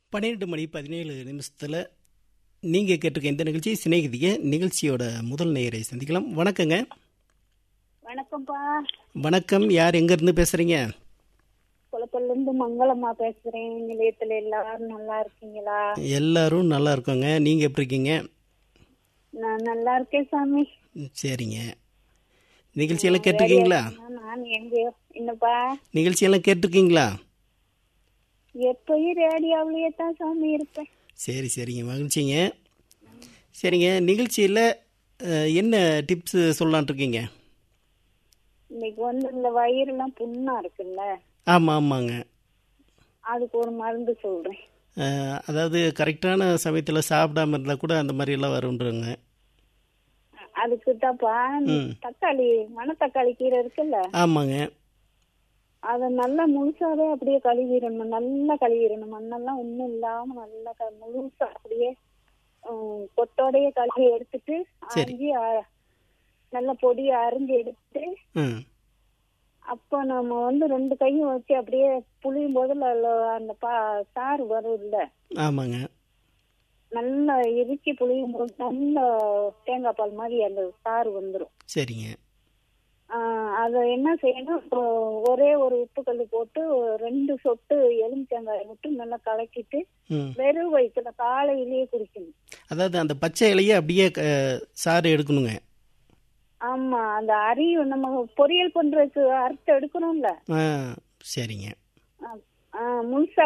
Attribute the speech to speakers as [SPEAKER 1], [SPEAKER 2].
[SPEAKER 1] பன்னிரெண்டு மணி பதினேழு நிமிஷத்தில் நீங்கள் கேட்டிருக்க இந்த நிகழ்ச்சி சிநேகிதிய நிகழ்ச்சியோட முதல் நேயரை சந்திக்கலாம் வணக்கங்க
[SPEAKER 2] வணக்கம்ப்பா
[SPEAKER 1] வணக்கம் யார் எங்கேருந்து பேசுகிறீங்க
[SPEAKER 2] குளப்பல்ல இருந்து மங்களம்மா பேசுறேன் நிலையத்துல எல்லாரும் நல்லா இருக்கீங்களா
[SPEAKER 1] எல்லாரும் நல்லா இருக்கோங்க நீங்கள் எப்படி இருக்கீங்க
[SPEAKER 2] நான் நல்லா இருக்கேன் சாமி
[SPEAKER 1] ம், சரிங்க நிகழ்ச்சியெல்லாம் கேட்டிருக்கீங்களா
[SPEAKER 2] நான் நான் எங்கேயோ என்னப்பா
[SPEAKER 1] நிகழ்ச்சியெல்லாம் கேட்டிருக்கீங்களா
[SPEAKER 2] எப்பயும் ரேடியோவிலேயே தான் சாமி இருப்பேன்
[SPEAKER 1] சரி சரிங்க மகிழ்ச்சிங்க சரிங்க நிகழ்ச்சியில் அஹ், என்ன டிப்ஸ் சொல்லலான் இருக்கீங்க
[SPEAKER 2] இன்னைக்கு வந்து இந்த வயிறுலாம் புண்ணா இருக்குல்ல
[SPEAKER 1] ஆமாம் ஆமாங்க
[SPEAKER 2] அதுக்கு ஒரு மருந்து சொல்றேன்
[SPEAKER 1] அஹ், அதாவது கரெக்டான சமயத்தில் சாப்பிடாம இருந்தால் கூட அந்த மாதிரியெல்லாம் வரும்ன்றங்க
[SPEAKER 2] அதுக்கு தான்ப்பா
[SPEAKER 1] ம்.
[SPEAKER 2] தக்காளி மணத்தக்காளி கீரை இருக்குல்ல
[SPEAKER 1] ஆமாங்க
[SPEAKER 2] அதை நல்லா முழுசாவே அப்படியே கழுவிடணும் நல்லா கழுவிடணும் மண்ணெல்லாம் ஒண்ணும் இல்லாம நல்லா க- முழுசா அப்படியே உம், கொட்டோடயே கழுவி எடுத்துட்டு
[SPEAKER 1] சரி.
[SPEAKER 2] அரிஞ்சு அ- நல்ல பொடியை அரிஞ்சு எடுத்துட்டு
[SPEAKER 1] ம்
[SPEAKER 2] அப்போ நம்ம வந்து ரெண்டு கையும் வச்சு அப்படியே புளியும் போது அதுல அந்த பா சாறு வரும் இல்ல
[SPEAKER 1] ஆமாங்க
[SPEAKER 2] நல்லா இறுக்கி புளியும் போது நல்ல தேங்காய் பால் மாதிரி அந்த சாறு வந்துடும்
[SPEAKER 1] சரிங்க
[SPEAKER 2] அதை என்ன செய்யணும் இப்போ ஒரே ஒரு உப்பு கல் போட்டு ரெண்டு சொட்டு எலுமிச்சங்காயை மட்டும் நல்லா கலக்கிட்டு
[SPEAKER 1] ம்
[SPEAKER 2] வெறும் வயிற்றுல காலையிலேயே குடிக்கணும்
[SPEAKER 1] அதாவது அந்த பச்சை இலையை அப்படியே அஹ், சாறு எடுக்கணுங்க
[SPEAKER 2] ஆமா அந்த அரிவு நம்ம பொரியல் பண்றதுக்கு அறுத்து எடுக்கணும்ல
[SPEAKER 1] ஆ சரிங்க
[SPEAKER 2] ஆ, ஆ, முழுசா